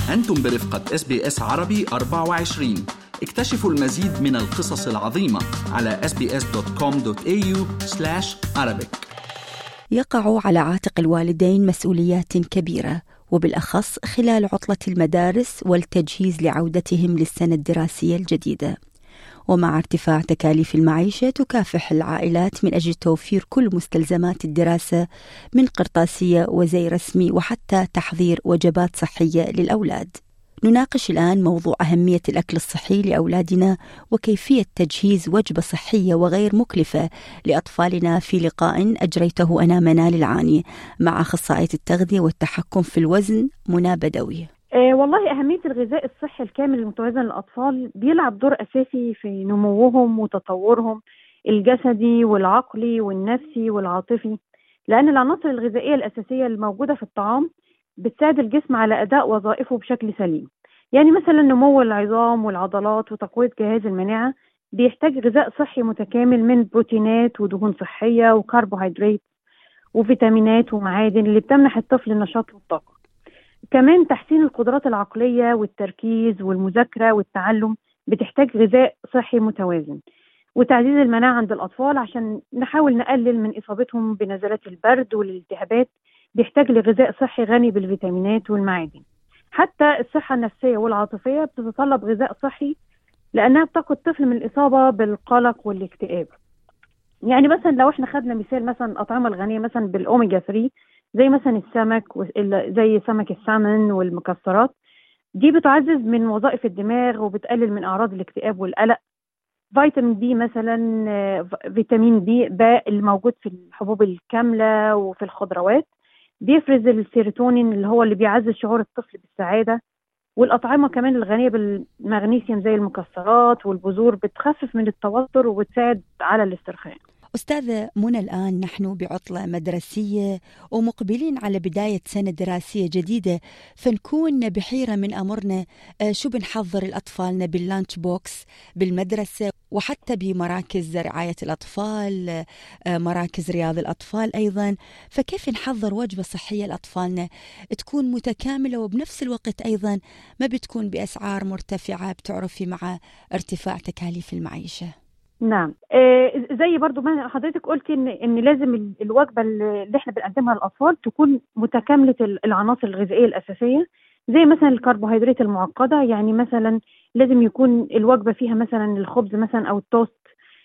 أنتم برفقة اس بي اس عربي 24 اكتشفوا المزيد من القصص العظيمة على sbs.com.au arabic يقع على عاتق الوالدين مسؤوليات كبيرة وبالأخص خلال عطلة المدارس والتجهيز لعودتهم للسنة الدراسية الجديدة ومع ارتفاع تكاليف المعيشة تكافح العائلات من أجل توفير كل مستلزمات الدراسة من قرطاسية وزي رسمي وحتى تحضير وجبات صحية للأولاد نناقش الآن موضوع أهمية الأكل الصحي لأولادنا وكيفية تجهيز وجبة صحية وغير مكلفة لأطفالنا في لقاء أجريته أنا منال العاني مع أخصائية التغذية والتحكم في الوزن منى بدوي آه والله أهمية الغذاء الصحي الكامل المتوازن للأطفال بيلعب دور أساسي في نموهم وتطورهم الجسدي والعقلي والنفسي والعاطفي لأن العناصر الغذائية الأساسية الموجودة في الطعام بتساعد الجسم على أداء وظائفه بشكل سليم يعني مثلا نمو العظام والعضلات وتقوية جهاز المناعة بيحتاج غذاء صحي متكامل من بروتينات ودهون صحية وكربوهيدرات وفيتامينات ومعادن اللي بتمنح الطفل النشاط والطاقة كمان تحسين القدرات العقلية والتركيز والمذاكرة والتعلم بتحتاج غذاء صحي متوازن وتعزيز المناعة عند الأطفال عشان نحاول نقلل من إصابتهم بنزلات البرد والالتهابات بيحتاج لغذاء صحي غني بالفيتامينات والمعادن حتى الصحة النفسية والعاطفية بتتطلب غذاء صحي لأنها بتقي الطفل من الإصابة بالقلق والاكتئاب يعني مثلا لو احنا خدنا مثال مثلا الأطعمة الغنية مثلا بالأوميجا 3 زي مثلا السمك زي سمك السمن والمكسرات دي بتعزز من وظائف الدماغ وبتقلل من أعراض الاكتئاب والقلق فيتامين بي مثلا فيتامين بي باء الموجود في الحبوب الكاملة وفي الخضروات بيفرز السيروتونين اللي هو اللي بيعزز شعور الطفل بالسعادة والأطعمة كمان الغنية بالمغنيسيوم زي المكسرات والبذور بتخفف من التوتر وبتساعد على الاسترخاء أستاذة منى الآن نحن بعطلة مدرسية ومقبلين على بداية سنة دراسية جديدة فنكون بحيرة من أمرنا شو بنحضر لأطفالنا باللانش بوكس بالمدرسة وحتى بمراكز رعاية الأطفال مراكز رياض الأطفال أيضا فكيف نحضر وجبة صحية لأطفالنا تكون متكاملة وبنفس الوقت أيضا ما بتكون بأسعار مرتفعة بتعرفي مع ارتفاع تكاليف المعيشة نعم آه زي برضو ما حضرتك قلتي ان ان لازم الوجبه اللي احنا بنقدمها للاطفال تكون متكامله العناصر الغذائيه الاساسيه زي مثلا الكربوهيدرات المعقده يعني مثلا لازم يكون الوجبه فيها مثلا الخبز مثلا او التوست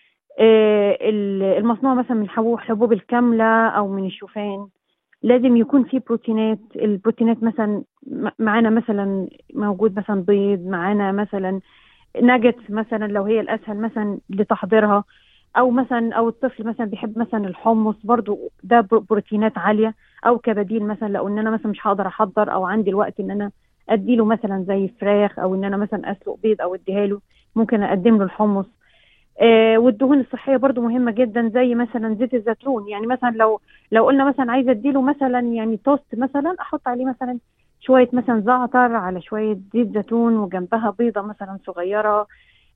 آه المصنوع مثلا من حبوب الكامله او من الشوفان لازم يكون في بروتينات البروتينات مثلا معانا مثلا موجود مثلا بيض معانا مثلا ناجت مثلا لو هي الاسهل مثلا لتحضيرها او مثلا او الطفل مثلا بيحب مثلا الحمص برضو ده بروتينات عاليه او كبديل مثلا لو ان انا مثلا مش هقدر احضر او عندي الوقت ان انا اديله مثلا زي فراخ او ان انا مثلا اسلق بيض او اديها له ممكن اقدم له الحمص آه والدهون الصحيه برضو مهمه جدا زي مثلا زيت الزيتون يعني مثلا لو لو قلنا مثلا عايزه اديله مثلا يعني توست مثلا احط عليه مثلا شويه مثلا زعتر على شويه زيت زيتون وجنبها بيضه مثلا صغيره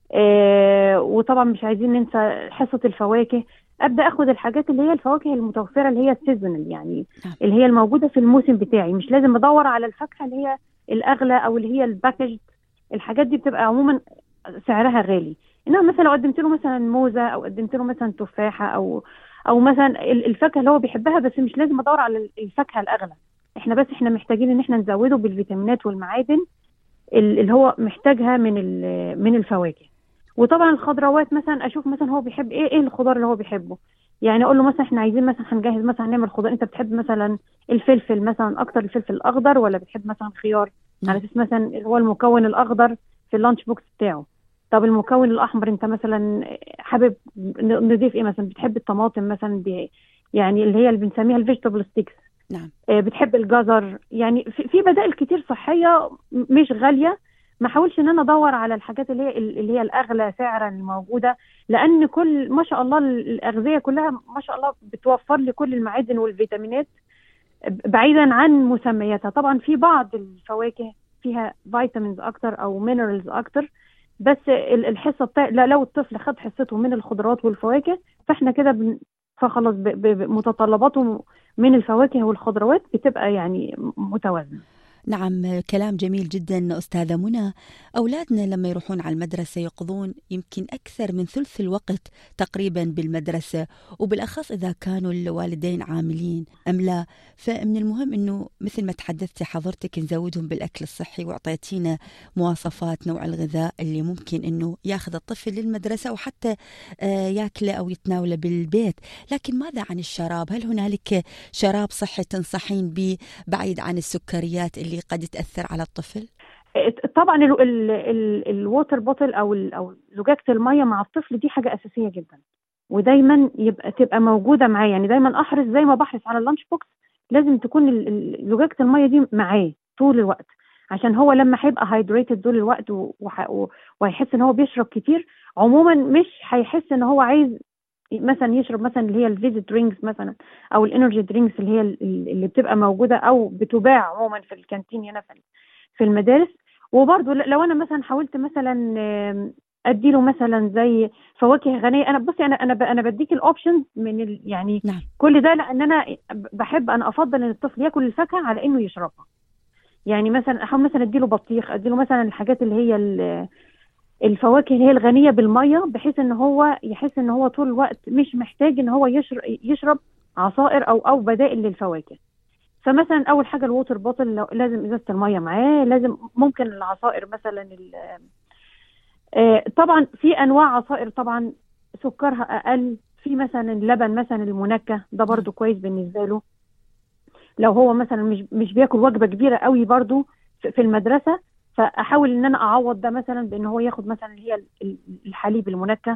آه وطبعا مش عايزين ننسى حصه الفواكه ابدا اخد الحاجات اللي هي الفواكه المتوفره اللي هي السيزونال يعني اللي هي الموجوده في الموسم بتاعي مش لازم ادور على الفاكهه اللي هي الاغلى او اللي هي الباكج الحاجات دي بتبقى عموما سعرها غالي انما مثلا لو قدمت له مثلا موزه او قدمت له مثلا تفاحه او او مثلا الفاكهه اللي هو بيحبها بس مش لازم ادور على الفاكهه الاغلى احنا بس احنا محتاجين ان احنا نزوده بالفيتامينات والمعادن اللي هو محتاجها من من الفواكه وطبعا الخضروات مثلا اشوف مثلا هو بيحب ايه ايه الخضار اللي هو بيحبه يعني اقول له مثلا احنا عايزين مثلا هنجهز مثلا نعمل خضار انت بتحب مثلا الفلفل مثلا اكتر الفلفل الاخضر ولا بتحب مثلا خيار على اساس مثلا اللي هو المكون الاخضر في اللانش بوكس بتاعه طب المكون الاحمر انت مثلا حابب نضيف ايه مثلا بتحب الطماطم مثلا يعني اللي هي اللي بنسميها الفيجيتابل ستيكس نعم بتحب الجزر يعني في بدائل كتير صحيه مش غاليه ما احاولش ان انا ادور على الحاجات اللي هي اللي هي الاغلى سعرا الموجوده لان كل ما شاء الله الاغذيه كلها ما شاء الله بتوفر لي كل المعادن والفيتامينات بعيدا عن مسمياتها طبعا في بعض الفواكه فيها فيتامينز اكتر او مينرالز اكتر بس الحصه بتاع لو الطفل خد حصته من الخضروات والفواكه فاحنا كده بن... فخلاص ب... ب... متطلباته من الفواكه والخضروات بتبقى يعني متوازنه نعم كلام جميل جدا أستاذة منى أولادنا لما يروحون على المدرسة يقضون يمكن أكثر من ثلث الوقت تقريبا بالمدرسة وبالأخص إذا كانوا الوالدين عاملين أم لا فمن المهم أنه مثل ما تحدثتي حضرتك نزودهم بالأكل الصحي وأعطيتينا مواصفات نوع الغذاء اللي ممكن أنه ياخذ الطفل للمدرسة وحتى آه، ياكله أو يتناوله بالبيت لكن ماذا عن الشراب هل هنالك شراب صحي تنصحين به بعيد عن السكريات اللي قد تأثر على الطفل؟ طبعا الووتر بوتل او او زجاجه الميه مع الطفل دي حاجه اساسيه جدا ودايما يبقى تبقى موجوده معاه يعني دايما احرص زي ما بحرص على اللانش بوكس لازم تكون زجاجه الميه دي معاه طول الوقت عشان هو لما هيبقى هايدريتد طول الوقت وهيحس ان هو بيشرب كتير عموما مش هيحس ان هو عايز مثلا يشرب مثلا اللي هي الفيزيت درينكس مثلا او الانرجي درينكس اللي هي اللي بتبقى موجوده او بتباع عموما في الكانتين هنا في المدارس وبرضه لو انا مثلا حاولت مثلا اديله مثلا زي فواكه غنيه انا بصي انا انا انا بديك الاوبشنز من ال يعني نعم. كل ده لان انا بحب انا افضل ان الطفل ياكل الفاكهه على انه يشربها يعني مثلا احاول مثلا اديله بطيخ اديله مثلا الحاجات اللي هي الفواكه اللي هي الغنيه بالميه بحيث ان هو يحس ان هو طول الوقت مش محتاج ان هو يشرب, يشرب عصائر او او بدائل للفواكه فمثلا اول حاجه الووتر بوتل لازم ازازه الميه معاه لازم ممكن العصائر مثلا آه، طبعا في انواع عصائر طبعا سكرها اقل في مثلا اللبن مثلا المنكه ده برضو كويس بالنسبه له لو هو مثلا مش مش بياكل وجبه كبيره قوي برضو في المدرسه فاحاول ان انا اعوض ده مثلا بان هو ياخد مثلا اللي هي الحليب المنكه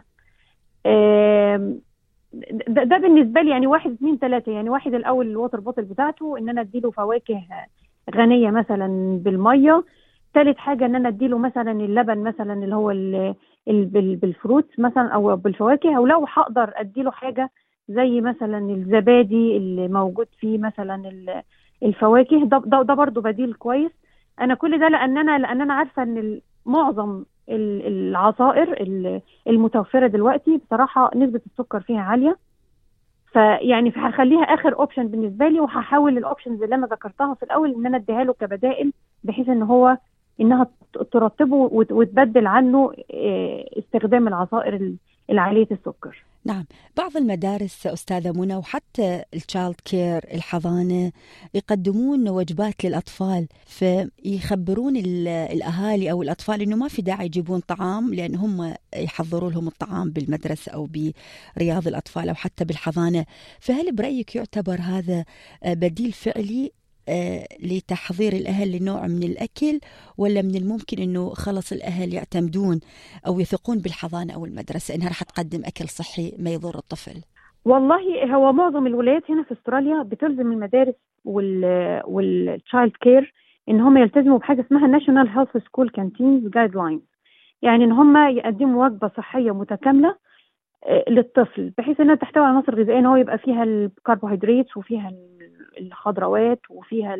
ده, ده بالنسبه لي يعني واحد اثنين ثلاثه يعني واحد الاول الووتر بوتل بتاعته ان انا اديله فواكه غنيه مثلا بالميه ثالث حاجه ان انا اديله مثلا اللبن مثلا اللي هو بالفروت مثلا او بالفواكه او لو هقدر اديله حاجه زي مثلا الزبادي اللي موجود فيه مثلا الفواكه ده ده, ده برضه بديل كويس انا كل ده لان انا لان انا عارفه ان معظم العصائر المتوفره دلوقتي بصراحه نسبه السكر فيها عاليه فيعني هخليها اخر اوبشن بالنسبه لي وهحاول الاوبشنز اللي انا ذكرتها في الاول ان انا اديها له كبدائل بحيث ان هو انها ترطبه وتبدل عنه آه، استخدام العصائر العاليه السكر نعم بعض المدارس أستاذة منى وحتى التشايلد كير الحضانة يقدمون وجبات للأطفال فيخبرون الأهالي أو الأطفال أنه ما في داعي يجيبون طعام لأن هم يحضروا لهم الطعام بالمدرسة أو برياض الأطفال أو حتى بالحضانة فهل برأيك يعتبر هذا بديل فعلي آه، لتحضير الأهل لنوع من الأكل ولا من الممكن أنه خلص الأهل يعتمدون أو يثقون بالحضانة أو المدرسة أنها راح تقدم أكل صحي ما يضر الطفل والله هو معظم الولايات هنا في استراليا بتلزم المدارس وال والتشايلد كير ان هم يلتزموا بحاجه اسمها ناشونال هيلث سكول كانتينز جايد لاينز يعني ان هم يقدموا وجبه صحيه متكامله آه، للطفل بحيث انها تحتوي على عناصر غذائيه ان هو يبقى فيها الكربوهيدرات وفيها الخضروات وفيها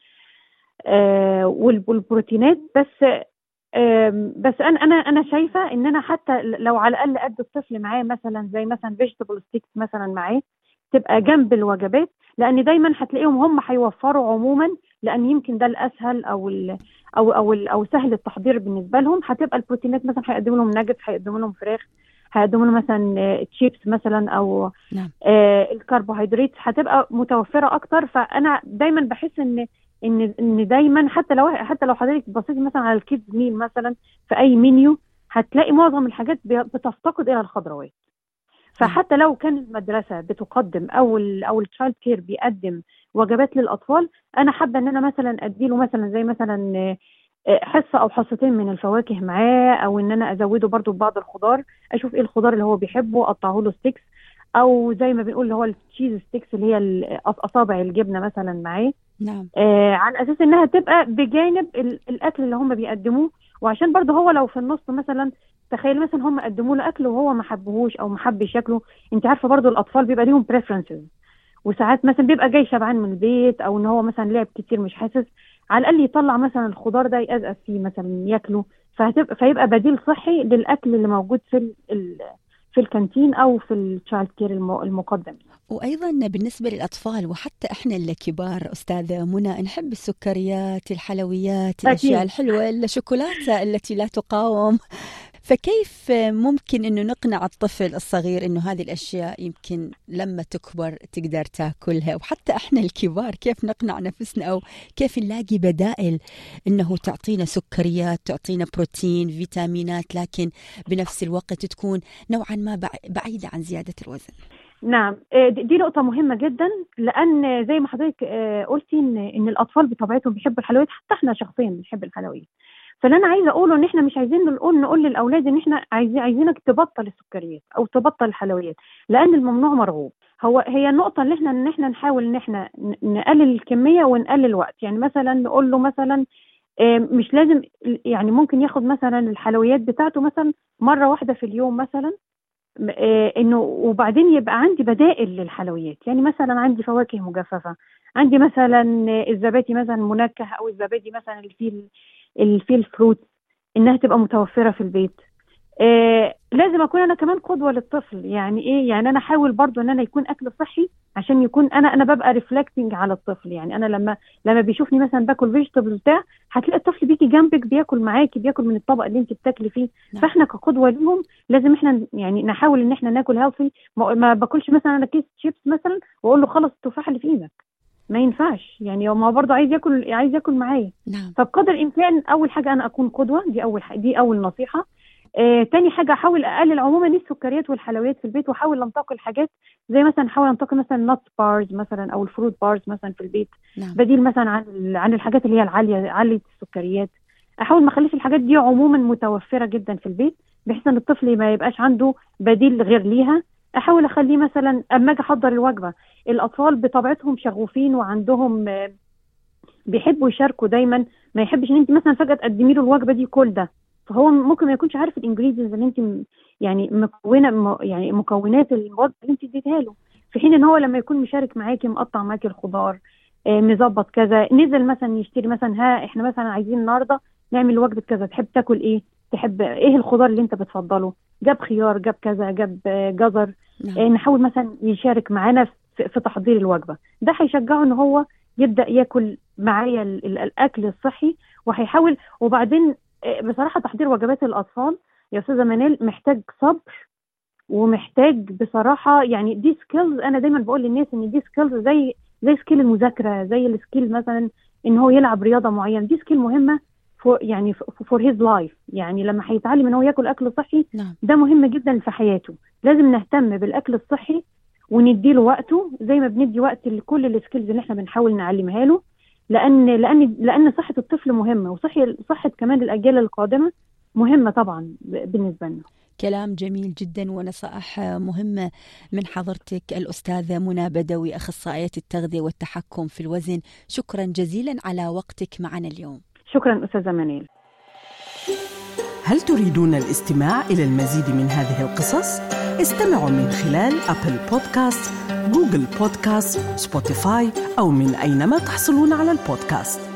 آه، والبروتينات بس بس انا انا انا شايفه ان انا حتى لو على الاقل قد الطفل معاه مثلا زي مثلا فيجيتابل ستيكس مثلا معاه تبقى جنب الوجبات لان دايما هتلاقيهم هم هيوفروا عموما لان يمكن ده الاسهل او ال او او ال او سهل التحضير بالنسبه لهم هتبقى البروتينات مثلا هيقدموا لهم ناجت هيقدموا لهم فراخ هيقدموا له مثلا تشيبس مثلا او نعم. آه الكربوهيدرات هتبقى متوفره اكتر فانا دايما بحس ان ان ان دايما حتى لو حتى لو حضرتك بصيتي مثلا على الكيدز ميل مثلا في اي منيو هتلاقي معظم الحاجات بتفتقد الى الخضروات فحتى لو كان المدرسه بتقدم او ال او التشايلد كير بيقدم وجبات للاطفال انا حابه ان انا مثلا اديله مثلا زي مثلا حصه او حصتين من الفواكه معاه او ان انا ازوده برضو ببعض الخضار اشوف ايه الخضار اللي هو بيحبه اقطعه له ستيكس او زي ما بنقول اللي هو التشيز ستيكس اللي هي اصابع الجبنه مثلا معاه نعم آه على اساس انها تبقى بجانب الاكل اللي هم بيقدموه وعشان برضه هو لو في النص مثلا تخيل مثلا هم قدموا له اكل وهو ما حبهوش او ما حبش ياكله انت عارفه برضه الاطفال بيبقى ليهم بريفرنسز وساعات مثلا بيبقى جاي شبعان من البيت او ان هو مثلا لعب كتير مش حاسس على الاقل يطلع مثلا الخضار ده يقزقز فيه مثلا ياكله فهتبقى فيبقى بديل صحي للاكل اللي موجود في ال في الكانتين او في التشايلد كير المقدم وايضا بالنسبه للاطفال وحتى احنا الكبار استاذه منى نحب السكريات الحلويات الاشياء الحلوه الشوكولاته التي لا تقاوم فكيف ممكن انه نقنع الطفل الصغير انه هذه الاشياء يمكن لما تكبر تقدر تاكلها وحتى احنا الكبار كيف نقنع نفسنا او كيف نلاقي بدائل انه تعطينا سكريات تعطينا بروتين فيتامينات لكن بنفس الوقت تكون نوعا ما بعيده عن زياده الوزن نعم آه، دي نقطة مهمة جدا لأن زي ما حضرتك آه، قلتي إن إن الأطفال بطبيعتهم بيحبوا الحلويات حتى إحنا شخصيا بنحب الحلويات فاللي انا عايزه اقوله ان احنا مش عايزين نقول نقول للاولاد ان احنا عايزين عايزينك تبطل السكريات او تبطل الحلويات لان الممنوع مرغوب هو هي النقطه اللي احنا ان احنا نحاول ان احنا نقلل الكميه ونقلل الوقت يعني مثلا نقول له مثلا مش لازم يعني ممكن ياخد مثلا الحلويات بتاعته مثلا مره واحده في اليوم مثلا آه، انه وبعدين يبقى عندي بدائل للحلويات يعني مثلا عندي فواكه مجففه عندي مثلا الزبادي مثلا منكه او الزبادي مثلا اللي فيه اللي فيه الفروت انها تبقى متوفره في البيت آه لازم اكون انا كمان قدوه للطفل يعني ايه يعني انا احاول برضو ان انا يكون اكل صحي عشان يكون انا انا ببقى ريفلكتنج على الطفل يعني انا لما لما بيشوفني مثلا باكل فيجيتابلز بتاع هتلاقي الطفل بيجي جنبك بياكل معاكي بياكل من الطبق اللي انت بتاكلي فيه نعم. فاحنا كقدوه ليهم لازم احنا يعني نحاول ان احنا ناكل هيلثي ما, ما باكلش مثلا انا كيس شيبس مثلا واقول له خلص التفاح اللي في ايدك ما ينفعش يعني هو ما برضه عايز ياكل عايز ياكل معايا نعم. فبقدر الامكان اول حاجه انا اكون قدوه دي اول حاجة دي اول نصيحه آه، تاني حاجه احاول اقلل عموما السكريات والحلويات في البيت واحاول انتقل حاجات زي مثلا احاول انتقل مثلا نوت بارز مثلا او الفروت بارز مثلا في البيت نعم. بديل مثلا عن عن الحاجات اللي هي العاليه عاليه السكريات احاول ما اخليش الحاجات دي عموما متوفره جدا في البيت بحيث ان الطفل ما يبقاش عنده بديل غير ليها احاول اخليه مثلا اما اجي احضر الوجبه الاطفال بطبيعتهم شغوفين وعندهم آه، بيحبوا يشاركوا دايما ما يحبش ان انت مثلا فجاه تقدمي له الوجبه دي كل ده فهو ممكن ما يكونش عارف الانجريدينتس اللي انت يعني مكونه يعني مكونات الوجبه اللي انت اديتها له في حين ان هو لما يكون مشارك معاكي مقطع معاكي الخضار آه، مظبط كذا نزل مثلا يشتري مثلا ها احنا مثلا عايزين النهارده نعمل وجبه كذا تحب تاكل ايه تحب ايه الخضار اللي انت بتفضله جاب خيار جاب كذا جاب جزر نعم. آه، نحاول مثلا يشارك معانا في تحضير الوجبه ده هيشجعه ان هو يبدا ياكل معايا الاكل الصحي وهيحاول وبعدين آه، بصراحه تحضير وجبات الاطفال يا استاذه منال محتاج صبر ومحتاج بصراحه يعني دي سكيلز انا دايما بقول للناس ان دي سكيلز زي زي سكيل المذاكره زي السكيل مثلا ان هو يلعب رياضه معينه دي سكيل مهمه فور يعني فور هيز لايف يعني لما هيتعلم ان هو ياكل اكل صحي نعم. ده مهم جدا في حياته لازم نهتم بالاكل الصحي ونديله وقته زي ما بندي وقت لكل السكيلز اللي احنا بنحاول نعلمها له لان لان لان صحه الطفل مهمه وصحه صحه كمان الاجيال القادمه مهمه طبعا بالنسبه لنا كلام جميل جدا ونصائح مهمة من حضرتك الأستاذة منى بدوي أخصائية التغذية والتحكم في الوزن شكرا جزيلا على وقتك معنا اليوم شكرا أستاذة منيل هل تريدون الاستماع إلى المزيد من هذه القصص؟ استمعوا من خلال أبل بودكاست، جوجل بودكاست، سبوتيفاي أو من أينما تحصلون على البودكاست